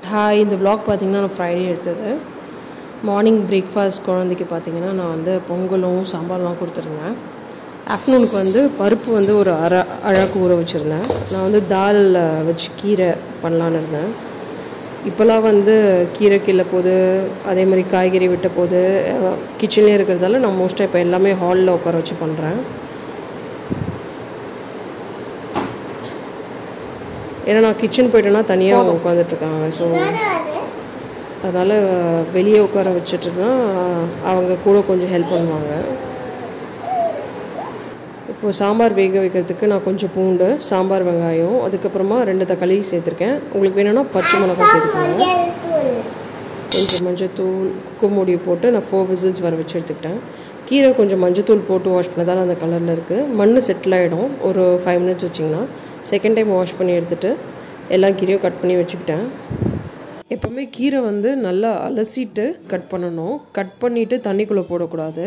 Hi இந்த vlog பார்த்தீங்கன்னா நான் ஃப்ரைடே எடுத்தது மார்னிங் பிரேக்ஃபாஸ்ட் குழந்தைக்கு பார்த்தீங்கன்னா நான் வந்து பொங்கலும் சாம்பார்லாம் கொடுத்துருந்தேன் ஆஃப்டர்நூனுக்கு வந்து பருப்பு வந்து ஒரு அரை அழகு ஊற வச்சுருந்தேன் நான் வந்து தால் வச்சு கீரை பண்ணலான்னு இருந்தேன் இப்போல்லாம் வந்து கீரை கிள்ள போது அதே மாதிரி காய்கறி விட்ட போது கிச்சன்லேயே இருக்கிறதால நான் மோஸ்ட்டாக இப்போ எல்லாமே ஹாலில் உட்கார வச்சு பண்ணுறேன் ஏன்னா நான் கிச்சன் போயிட்டேன்னா தனியாக உட்காந்துட்ருக்காங்க ஸோ அதனால் வெளியே உட்கார வச்சுட்டுனா அவங்க கூட கொஞ்சம் ஹெல்ப் பண்ணுவாங்க இப்போது சாம்பார் வேக வைக்கிறதுக்கு நான் கொஞ்சம் பூண்டு சாம்பார் வெங்காயம் அதுக்கப்புறமா ரெண்டு தக்காளி சேர்த்துருக்கேன் உங்களுக்கு வேணும்னா பச்சை மிளகாய் சேர்த்துக்கோங்க கொஞ்சம் மஞ்சத்தூள் குக்கு மூடி போட்டு நான் ஃபோர் விசில்ஸ் வர வச்சு எடுத்துக்கிட்டேன் கீரை கொஞ்சம் மஞ்சத்தூள் போட்டு வாஷ் பண்ணதால் அந்த கலரில் இருக்குது மண் செட்டில் ஆகிடும் ஒரு ஃபைவ் மினிட்ஸ் வச்சிங்கன்னா செகண்ட் டைம் வாஷ் பண்ணி எடுத்துகிட்டு எல்லா கீரையும் கட் பண்ணி வச்சுக்கிட்டேன் எப்போவுமே கீரை வந்து நல்லா அலசிட்டு கட் பண்ணணும் கட் பண்ணிவிட்டு தண்ணிக்குள்ளே போடக்கூடாது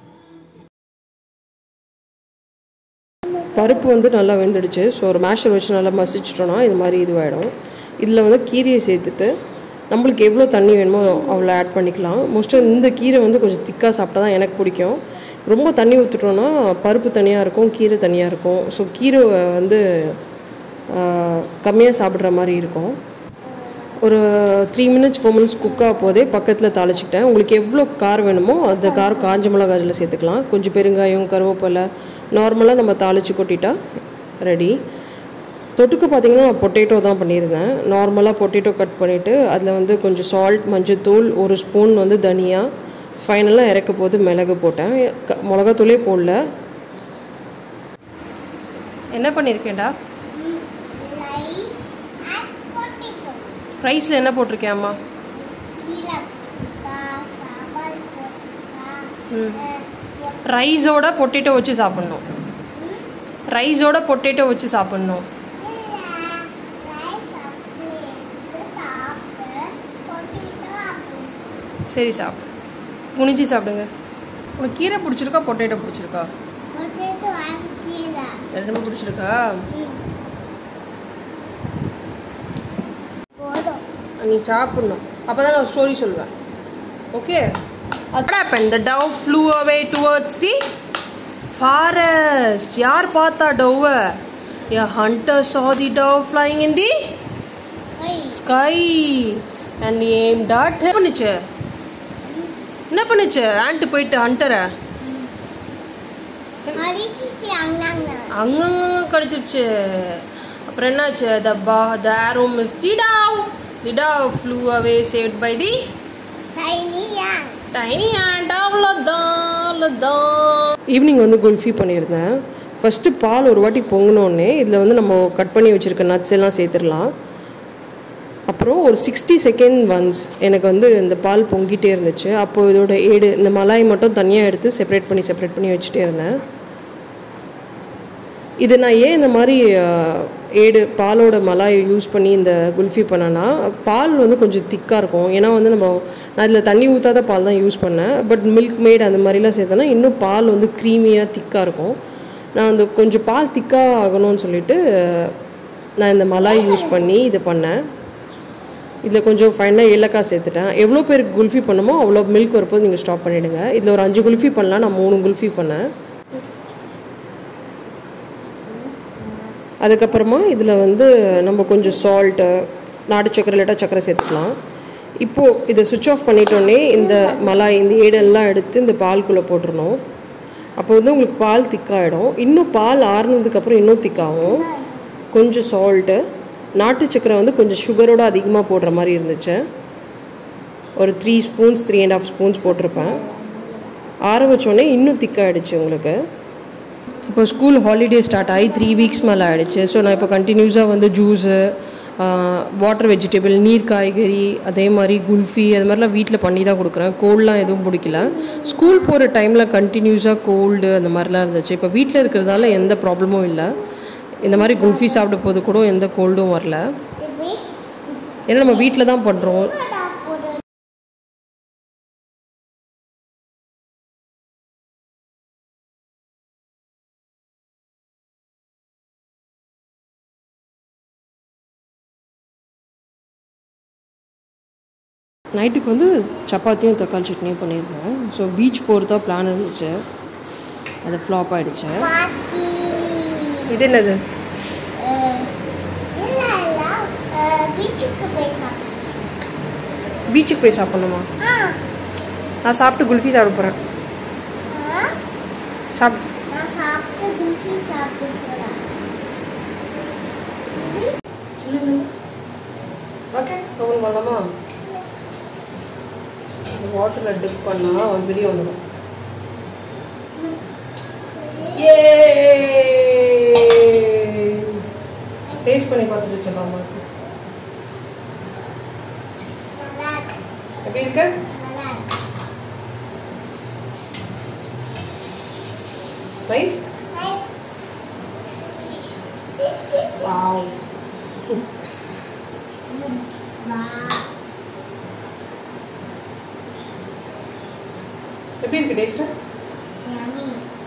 பருப்பு வந்து நல்லா வெந்துடுச்சு ஸோ ஒரு மேஷர் வச்சு நல்லா மசிச்சிட்டோன்னா இது மாதிரி இதுவாகிடும் இதில் வந்து கீரையை சேர்த்துட்டு நம்மளுக்கு எவ்வளோ தண்ணி வேணுமோ அவ்வளோ ஆட் பண்ணிக்கலாம் மோஸ்ட்டாக இந்த கீரை வந்து கொஞ்சம் திக்காக சாப்பிட்டா தான் எனக்கு பிடிக்கும் ரொம்ப தண்ணி ஊற்றுட்டோன்னா பருப்பு தனியாக இருக்கும் கீரை தனியாக இருக்கும் ஸோ கீரை வந்து கம்மியாக சாப்பிட்ற மாதிரி இருக்கும் ஒரு three minutes four minutes cook ஆக போதே பக்கத்தில் தாளிச்சிக்கிட்டேன் உங்களுக்கு எவ்வளோ காரம் வேணுமோ அந்த காரம் காஞ்ச மிளகா அதில் சேர்த்துக்கலாம் கொஞ்சம் பெருங்காயம் கருவேப்பிலை நார்மலாக நம்ம தாளித்து கொட்டிட்டா ரெடி தொட்டுக்கு பார்த்தீங்கன்னா நான் பொட்டேட்டோ தான் பண்ணியிருந்தேன் நார்மலாக பொட்டேட்டோ கட் பண்ணிவிட்டு அதில் வந்து கொஞ்சம் சால்ட் மஞ்சத்தூள் ஒரு ஸ்பூன் வந்து தனியா ஃபைனலாக இறக்க போது மிளகு போட்டேன் க மிளகாத்தூளே போடல என்ன பண்ணியிருக்கேன்டா ரைஸில் என்ன போட்டிருக்கேன் அம்மா ம் ரைஸோட பொட்டேட்டோ வச்சு சாப்பிட்ணும் ரைஸோட பொட்டேட்டோ வச்சு சாப்பிட்ணும் சரி சாப்பிடு குனிஞ்சு சாப்பிடுங்க உனக்கு கீரை பிடிச்சிருக்கா பொட்டேட்டோ பிடிச்சிருக்கா ரெண்டுமே பிடிச்சிருக்கா நீ சாப்பிடணும் அப்போ தான் நான் ஸ்டோரி சொல்லுவேன் okay What happened? The dove flew away towards the forest. யார் பார்த்தா டவ்வை A hunter saw the dove flying in the sky and aimed at என்ன பண்ணுச்சு என்ன பண்ணுச்சு ஆண்ட் போயிட்டு ஹண்டரை அங்கங்க கடிச்சிருச்சு அப்புறம் என்னாச்சு த பா the arrow miss the dove the dove flew away saved by the tiny ant அவ்வளோதான் அவ்வளோதான் ஈவினிங் வந்து குல்ஃபி பண்ணியிருந்தேன் ஃபஸ்ட்டு பால் ஒரு வாட்டி பொங்கினோடனே இதில் வந்து நம்ம கட் பண்ணி வச்சுருக்க நட்ஸ் எல்லாம் சேர்த்துடலாம் அப்புறம் ஒரு சிக்ஸ்டி செகண்ட் ஒன்ஸ் எனக்கு வந்து இந்த பால் பொங்கிட்டே இருந்துச்சு அப்போது இதோட ஏடு இந்த மலாய் மட்டும் தனியாக எடுத்து செப்பரேட் பண்ணி செப்பரேட் பண்ணி வச்சுட்டே இருந்தேன் இது நான் ஏன் இந்த மாதிரி ஏடு பாலோட மலாய் யூஸ் பண்ணி இந்த குல்ஃபி பண்ணேன்னா பால் வந்து கொஞ்சம் திக்காக இருக்கும் ஏன்னா வந்து நம்ம நான் இதில் தண்ணி ஊற்றாத பால் தான் யூஸ் பண்ணேன் பட் மில்க் மேட் அந்த மாதிரிலாம் சேர்த்தேன்னா இன்னும் பால் வந்து க்ரீமியாக திக்காக இருக்கும் நான் அந்த கொஞ்சம் பால் திக்காக ஆகணும்னு சொல்லிட்டு நான் இந்த மலாய் யூஸ் பண்ணி இது பண்ணேன் இதில் கொஞ்சம் ஃபைனாக ஏலக்காய் சேர்த்துட்டேன் எவ்வளோ பேருக்கு குல்ஃபி பண்ணுமோ அவ்வளோ மில்க் வரப்போது நீங்கள் ஸ்டாப் பண்ணிவிடுங்க இதில் ஒரு அஞ்சு குல்ஃபி பண்ணலாம் நான் மூணு குல்ஃபி பண்ணேன் அதுக்கப்புறமா இதில் வந்து நம்ம கொஞ்சம் சால்ட்டு நாட்டு சக்கரை இல்லாட்டா சக்கரை சேர்த்துக்கலாம் இப்போது இதை சுவிட்ச் ஆஃப் பண்ணிட்டோன்னே இந்த மலாய் இந்த ஏடெல்லாம் எடுத்து இந்த பால்குள்ளே போட்டுருணும் அப்போ வந்து உங்களுக்கு பால் திக்காகிடும் இன்னும் பால் ஆறுனதுக்கப்புறம் இன்னும் திக்காகும் கொஞ்சம் சால்ட்டு நாட்டு சக்கரை வந்து கொஞ்சம் சுகரோட அதிகமாக போடுற மாதிரி இருந்துச்சு ஒரு three spoons three and half spoons போட்டிருப்பேன் ஆற வச்சோடனே இன்னும் திக்காகிடுச்சு உங்களுக்கு இப்போ ஸ்கூல் ஹாலிடே ஸ்டார்ட் ஆகி த்ரீ வீக்ஸ் மேலே ஆகிடுச்சு ஸோ நான் இப்போ கண்டினியூஸாக வந்து ஜூஸு வாட்டர் வெஜிடபிள் நீர் காய்கறி அதே மாதிரி குல்ஃபி அது மாதிரிலாம் வீட்டில் பண்ணி தான் கொடுக்குறேன் கோல்டெலாம் எதுவும் பிடிக்கல ஸ்கூல் போகிற டைமில் கண்டினியூஸாக கோல்டு அந்த மாதிரிலாம் இருந்துச்சு இப்போ வீட்டில் இருக்கிறதால எந்த ப்ராப்ளமும் இல்லை இந்த மாதிரி குல்ஃபி சாப்பிட போது கூட எந்த கோல்டும் வரல ஏன்னா நம்ம வீட்டில் தான் பண்ணுறோம் நைட்டுக்கு வந்து சப்பாத்தியும் தக்காளி சட்னியும் பண்ணியிருந்தேன் ஸோ பீச் போகிறதா பிளான் இருந்துச்சு அது ஃப்ளாப் ஆகிடுச்சு பாட்டி இது என்னது அஹ், இல்ல இல்ல அஹ், பீச்சுக்கு போய் சாப்பிடு. பீச்சுக்கு போய் சாப்பிட்ணுமா ஆ நான் சாப்பிட்டு குல்ஃபி சாப்பிட போகிறேன் ஆ, சாப் நான் சாப்பிட்டு குல்ஃபி சாப்பிட்டு போறேன் ஓகே ஓப்பன் பண்ணலாமா வாட்டரில் டிப் பண்ணால் ஒரு வீடியோ வந்துடும் டேஸ்ட் பண்ணி பார்த்துட்டு சொல்லாமா நல்லா இருக்கு எப்படி இருக்கு நல்லா இருக்கு நைஸ் Nice. Wow Wow. எப்படி இருக்கு டேஸ்ட்டு Yummy.